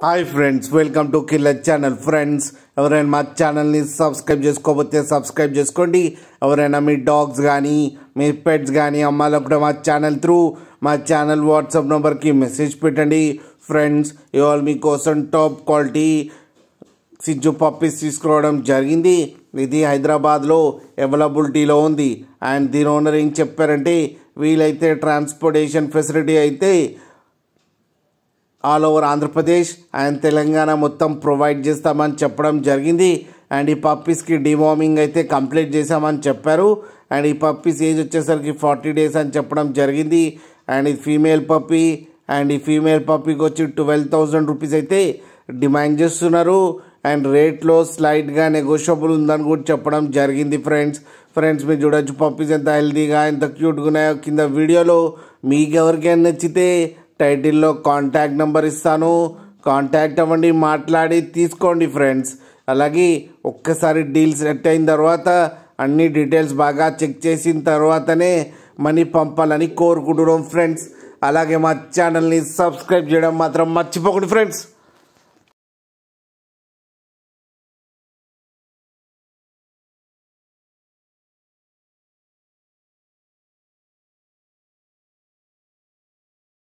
hi friends welcome to killer channel friends ఎవరైనా మా ఛానల్ని సబ్స్క్రైబ్ చేసుకోకపోతే సబ్స్క్రైబ్ చేసుకోండి ఎవరైనా మీ డాగ్స్ కానీ మీ పెట్స్ కానీ అమ్మాలకు కూడా మా ఛానల్ త్రూ మా ఛానల్ వాట్సాప్ నెంబర్కి మెసేజ్ పెట్టండి ఫ్రెండ్స్ ఇవాళ మీకోసం టాప్ క్వాలిటీ సిజ్జు పప్పీస్ తీసుకురావడం జరిగింది ఇది హైదరాబాద్లో అవైలబిలిటీలో ఉంది అండ్ దీని ఓనర్ ఏం చెప్పారంటే వీలైతే ట్రాన్స్పోర్టేషన్ ఫెసిలిటీ అయితే all over Andhra Pradesh and Telangana మొత్తం ప్రొవైడ్ చేస్తామని చెప్పడం జరిగింది అండ్ ఈ పప్పీస్కి డివార్మింగ్ అయితే కంప్లీట్ చేశామని చెప్పారు అండ్ ఈ పప్పీస్ ఏజ్ వచ్చేసరికి ఫార్టీ డేస్ అని చెప్పడం జరిగింది అండ్ ఇది ఫీమేల్ పప్పీ అండ్ ఈ ఫీమేల్ పప్పీకి వచ్చి ట్వెల్వ్ థౌజండ్ రూపీస్ అయితే డిమాండ్ చేస్తున్నారు అండ్ రేట్లో స్లైట్గా నెగోషియబుల్ ఉందని కూడా చెప్పడం జరిగింది ఫ్రెండ్స్ ఫ్రెండ్స్ మీరు చూడొచ్చు పప్పీస్ ఎంత హెల్తీగా ఎంత క్యూట్గా ఉన్నాయో కింద వీడియోలో మీకు ఎవరికైనా నచ్చితే టైటిల్లో కాంటాక్ట్ నెంబర్ ఇస్తాను కాంటాక్ట్ అవ్వండి మాట్లాడి తీసుకోండి ఫ్రెండ్స్ అలాగే ఒక్కసారి డీల్ సెట్ అయిన తర్వాత అన్ని డీటెయిల్స్ బాగా చెక్ చేసిన తర్వాతనే మనీ పంపాలని కోరుకుంటున్నాం ఫ్రెండ్స్ అలాగే మా ఛానల్ని సబ్స్క్రైబ్ చేయడం మాత్రం మర్చిపోకండి ఫ్రెండ్స్